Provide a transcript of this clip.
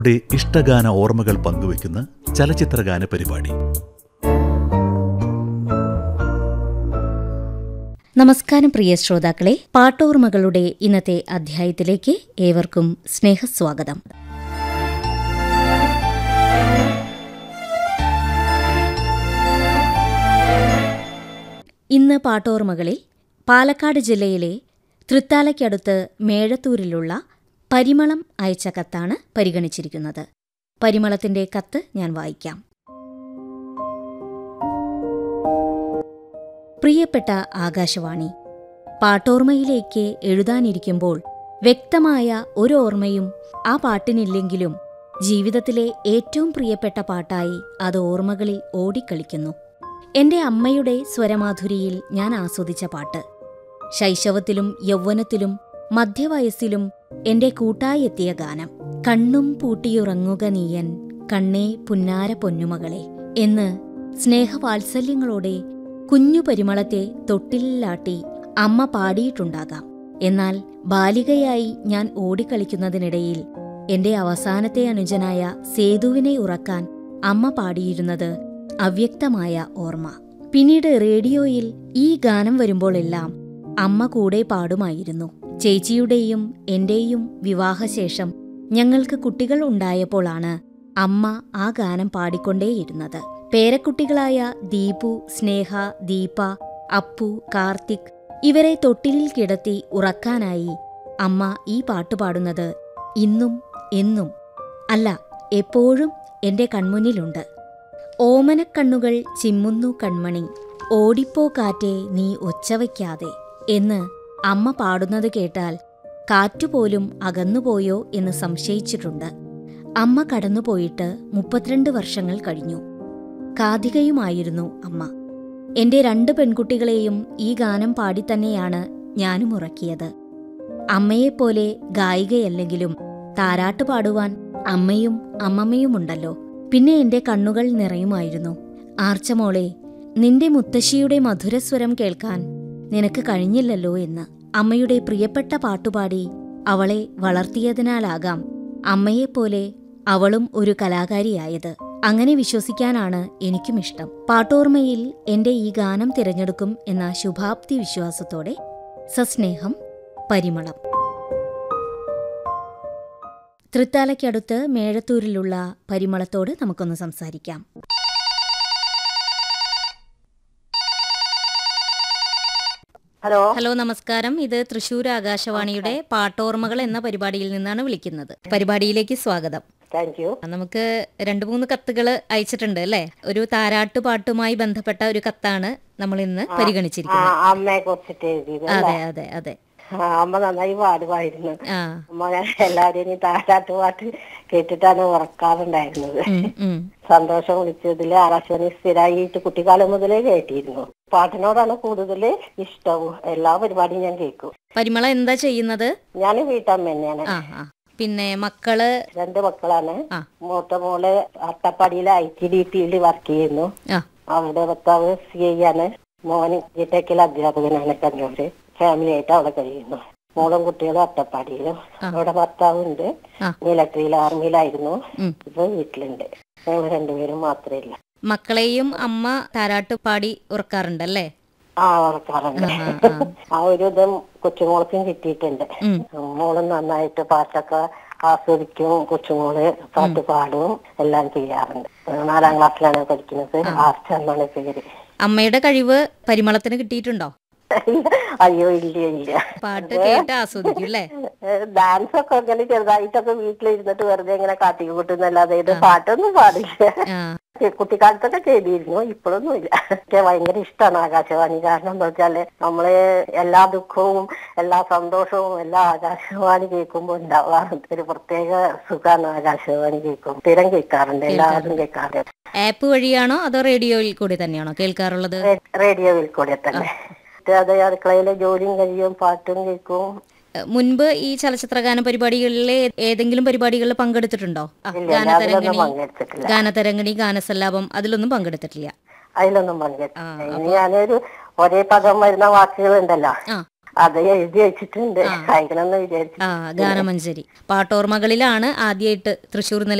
യുടെ ഇഷ്ടഗാന ഓർമ്മകൾ പങ്കുവയ്ക്കുന്ന ചലച്ചിത്രഗാന പരിപാടി നമസ്കാരം പ്രിയ ശ്രോതാക്കളെ പാട്ടോർമ്മകളുടെ ഇന്നത്തെ അധ്യായത്തിലേക്ക് ഏവർക്കും സ്നേഹസ്വാഗതം ഇന്ന് പാട്ടോർമ്മകളിൽ പാലക്കാട് ജില്ലയിലെ തൃത്താലയ്ക്കടുത്ത് മേഴത്തൂരിലുള്ള പരിമളം അയച്ച കത്താണ് പരിഗണിച്ചിരിക്കുന്നത് പരിമളത്തിന്റെ കത്ത് ഞാൻ വായിക്കാം പ്രിയപ്പെട്ട ആകാശവാണി പാട്ടോർമ്മയിലേക്ക് എഴുതാനിരിക്കുമ്പോൾ വ്യക്തമായ ഒരു ഓർമ്മയും ആ പാട്ടിനില്ലെങ്കിലും ജീവിതത്തിലെ ഏറ്റവും പ്രിയപ്പെട്ട പാട്ടായി അത് ഓർമ്മകളിൽ ഓടിക്കളിക്കുന്നു എന്റെ അമ്മയുടെ സ്വരമാധുരിയിൽ ഞാൻ ആസ്വദിച്ച പാട്ട് ശൈശവത്തിലും യൗവനത്തിലും മധ്യവയസ്സിലും എന്റെ കൂട്ടായി എത്തിയ ഗാനം കണ്ണും പൂട്ടിയുറങ്ങുക നീയൻ കണ്ണേ പുന്നാര പൊന്നുമകളെ എന്ന് സ്നേഹവാത്സല്യങ്ങളോടെ കുഞ്ഞു പരിമളത്തെ തൊട്ടിലാട്ടി അമ്മ പാടിയിട്ടുണ്ടാകാം എന്നാൽ ബാലികയായി ഞാൻ ഓടിക്കളിക്കുന്നതിനിടയിൽ എന്റെ അവസാനത്തെ അനുജനായ സേതുവിനെ ഉറക്കാൻ അമ്മ പാടിയിരുന്നത് അവ്യക്തമായ ഓർമ്മ പിന്നീട് റേഡിയോയിൽ ഈ ഗാനം വരുമ്പോഴെല്ലാം അമ്മ കൂടെ പാടുമായിരുന്നു ചേച്ചിയുടെയും എന്റെയും വിവാഹശേഷം ഞങ്ങൾക്ക് കുട്ടികൾ ഉണ്ടായപ്പോഴാണ് അമ്മ ആ ഗാനം പാടിക്കൊണ്ടേയിരുന്നത് പേരക്കുട്ടികളായ ദീപു സ്നേഹ ദീപ അപ്പു കാർത്തിക് ഇവരെ തൊട്ടിലിൽ കിടത്തി ഉറക്കാനായി അമ്മ ഈ പാട്ട് പാടുന്നത് ഇന്നും എന്നും അല്ല എപ്പോഴും എന്റെ കൺമുന്നിലുണ്ട് ഓമനക്കണ്ണുകൾ ചിമ്മുന്നു കൺമണി ഓടിപ്പോ കാറ്റേ നീ ഒച്ചവയ്ക്കാതെ എന്ന് അമ്മ പാടുന്നത് കേട്ടാൽ കാറ്റുപോലും അകന്നുപോയോ എന്ന് സംശയിച്ചിട്ടുണ്ട് അമ്മ കടന്നുപോയിട്ട് മുപ്പത്തിരണ്ട് വർഷങ്ങൾ കഴിഞ്ഞു കാതികയുമായിരുന്നു അമ്മ എന്റെ രണ്ട് പെൺകുട്ടികളെയും ഈ ഗാനം പാടിത്തന്നെയാണ് ഞാനും ഉറക്കിയത് അമ്മയെപ്പോലെ ഗായികയല്ലെങ്കിലും താരാട്ട് പാടുവാൻ അമ്മയും അമ്മമ്മയുമുണ്ടല്ലോ പിന്നെ എന്റെ കണ്ണുകൾ നിറയുമായിരുന്നു ആർച്ചമോളെ നിന്റെ മുത്തശ്ശിയുടെ മധുരസ്വരം കേൾക്കാൻ നിനക്ക് കഴിഞ്ഞില്ലല്ലോ എന്ന് അമ്മയുടെ പ്രിയപ്പെട്ട പാട്ടുപാടി അവളെ വളർത്തിയതിനാലാകാം അമ്മയെപ്പോലെ അവളും ഒരു കലാകാരിയായത് അങ്ങനെ വിശ്വസിക്കാനാണ് എനിക്കും ഇഷ്ടം പാട്ടോർമ്മയിൽ എന്റെ ഈ ഗാനം തിരഞ്ഞെടുക്കും എന്ന ശുഭാപ്തി വിശ്വാസത്തോടെ സസ്നേഹം പരിമളം തൃത്താലയ്ക്കടുത്ത് മേഴത്തൂരിലുള്ള പരിമളത്തോട് നമുക്കൊന്ന് സംസാരിക്കാം ഹലോ ഹലോ നമസ്കാരം ഇത് തൃശൂർ ആകാശവാണിയുടെ പാട്ടോർമ്മകൾ എന്ന പരിപാടിയിൽ നിന്നാണ് വിളിക്കുന്നത് പരിപാടിയിലേക്ക് സ്വാഗതം താങ്ക് യു നമുക്ക് രണ്ട് മൂന്ന് കത്തുകൾ അയച്ചിട്ടുണ്ട് അല്ലേ ഒരു താരാട്ട് പാട്ടുമായി ബന്ധപ്പെട്ട ഒരു കത്താണ് നമ്മൾ ഇന്ന് ആ പരിഗണിച്ചിരിക്കുന്നത് അമ്മയെ കുറിച്ചിട്ട് എഴുതിയത് അതെ അതെ അതെ ആ, അമ്മ നന്നായി പാടുമായിരുന്നു ആ അമ്മ ഞാൻ എല്ലാവരെയും ഈ താരാട്ട് പാട്ട് കേട്ടിട്ടാണ് ഉറക്കാറുണ്ടായിരുന്നത് ഉം, ഉം. സന്തോഷം വിളിച്ചതില് ആകാശവാണി സ്ഥിരമായിട്ട് കുട്ടിക്കാലം മുതലേ കേട്ടിരുന്നു പാട്ടിനോടാണ് കൂടുതൽ ഇഷ്ടവും എല്ലാ പരിപാടിയും ഞാൻ കേൾക്കും പരിമള എന്താ ചെയ്യുന്നത് ഞാൻ വീട്ടമ്മ തന്നെയാണ് ആ ആ പിന്നെ മക്കള് രണ്ട് മക്കളാണ് ആ. മൂത്ത മോള് അട്ടപ്പാടിയിലെ ഐ ടി ഡി പിയിൽ വർക്ക് ചെയ്യുന്നു ആ അവിടെ ഭർത്താവ് സി ഐ ആണ് മോന് ജിടെക്കിലെ അധ്യാപകനാണ് കണ്ണൂര് ഫാമിലി ആയിട്ട് അവിടെ കഴിയുന്നു മോളും കുട്ടികളും അട്ടപ്പാടിയിലും അവിടെ ഭർത്താവുണ്ട് ആ. മിലിറ്ററിയിൽ ആർമിയിലായിരുന്നു ഉം. ഇപ്പൊ വീട്ടിലുണ്ട് ഞങ്ങൾ രണ്ടുപേരും മാത്രമേ ഇല്ല മക്കളെയും അമ്മ താരാട്ട് പാടി ഉറക്കാറുണ്ടല്ലേ ആ ഓർക്കാറുണ്ട് ആ, ആ. ആ ഒരു ഇതും കൊച്ചുമോൾക്കും കിട്ടിയിട്ടുണ്ട് ഉം. മോളും നന്നായിട്ട് പാട്ടൊക്കെ ആസ്വദിക്കും കൊച്ചുമോള് പാട്ട് പാടും എല്ലാം ചെയ്യാറുണ്ട് നാലാം ക്ലാസ്സിലാണ് പഠിക്കുന്നത് ആർച്ച എന്നാണ് പേര് അമ്മയുടെ കഴിവ് പരിമളത്തിന് കിട്ടിയിട്ടുണ്ടോ അയ്യോ ഇല്ല ഇല്ല പാട്ട് കേട്ട് ആസ്വദിക്കും അല്ലേ ഡാൻസ് ഒക്കെ ഇങ്ങനെ ചെറുതായിട്ടൊക്കെ വീട്ടിലിരുന്നിട്ട് വെറുതെ ഇങ്ങനെ കാട്ടിക്കൂട്ടുന്നല്ലാതെ ഇത് പാട്ടൊന്നും പാടില്ല ആ കുട്ടിക്കാലത്തൊക്കെ ചെയ്തിരുന്നു ഇപ്പോഴൊന്നും ഇല്ല എനിക്ക് ഭയങ്കര ഇഷ്ടമാണ് ആകാശവാണി കാരണം എന്താ വെച്ചാല് നമ്മള് എല്ലാ ദുഃഖവും എല്ലാ സന്തോഷവും എല്ലാം ആകാശവാണി കേൾക്കുമ്പോൾ ഉണ്ടാവാറുണ്ട് ഒരു പ്രത്യേക സുഖമാണ് ആകാശവാണി കേൾക്കും സ്ഥിരം കേൾക്കാറുണ്ട് എല്ലാവരും കേൾക്കാറുണ്ട് ആപ്പ് വഴിയാണോ അതോ റേഡിയോയിൽ കൂടി തന്നെയാണോ കേൾക്കാറുള്ളത് റേഡിയോയിൽ കൂടെ തന്നെ അത് അടുക്കളയിലെ ജോലിയും കഴിയും പാട്ടും കേൾക്കും എ, മുൻപ് ഈ ചലച്ചിത്രഗാന പരിപാടികളിലെ ഏതെങ്കിലും പരിപാടികളിൽ പങ്കെടുത്തിട്ടുണ്ടോ ആ, ഇല്ല ഇല്ല, അതിലൊന്നും ഗാനതരംഗിണി പങ്കെടുത്തിട്ടില്ല ഗാനതരംഗിണി ഗാനസല്ലാപം അതിലൊന്നും പങ്കെടുത്തിട്ടില്ല അതിലൊന്നും പങ്കെടുത്തില്ല ഇനി ഞാനൊരു ഒരേ പദം വരുന്ന വാക്കുകൾ ഉണ്ടല്ലോ ആ അത് എഴുതി വെച്ചിട്ടുണ്ട് അയക്കണമെന്ന് വിചാരിച്ചു ആ ഗാനമഞ്ജരി പാട്ടോർമകളിലാണ് ആദ്യമായിട്ട് തൃശ്ശൂർ